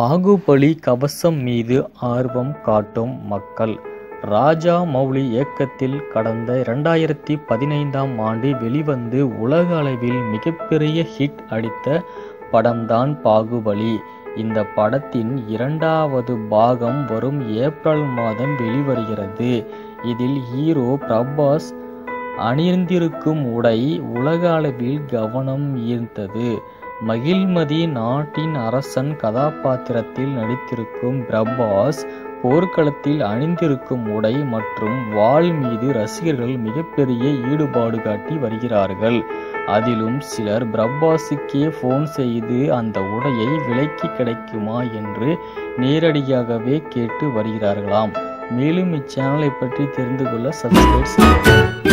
பாகுபலி கவசம் மீது ஆர்வம் காட்டும் மக்கள் ராஜா மௌலி இயக்கத்தில் கடந்த இரண்டாயிரத்தி பதினைந்தாம் ஆண்டு வெளிவந்து உலக அளவில் மிகப்பெரிய ஹிட் அடித்த படம்தான் பாகுபலி இந்த படத்தின் இரண்டாவது பாகம் வரும் ஏப்ரல் மாதம் வெளிவருகிறது இதில் ஹீரோ பிரபாஸ் அணிந்திருக்கும் உடை உலக அளவில் கவனம் ஈர்த்தது மகிழ்மதி நாட்டின் அரசன் கதாபாத்திரத்தில் நடித்திருக்கும் பிரபாஸ் போர்க்களத்தில் அணிந்திருக்கும் உடை மற்றும் வாள் மீது ரசிகர்கள் மிகப்பெரிய ஈடுபாடு காட்டி வருகிறார்கள் அதிலும் சிலர் பிரபாஸுக்கே ஃபோன் செய்து அந்த உடையை விலைக்கு கிடைக்குமா என்று நேரடியாகவே கேட்டு வருகிறார்களாம் மேலும் இச்சேனலை பற்றி தெரிந்து கொள்ள சப்ஸ்கிரைப் செய்யுங்கள்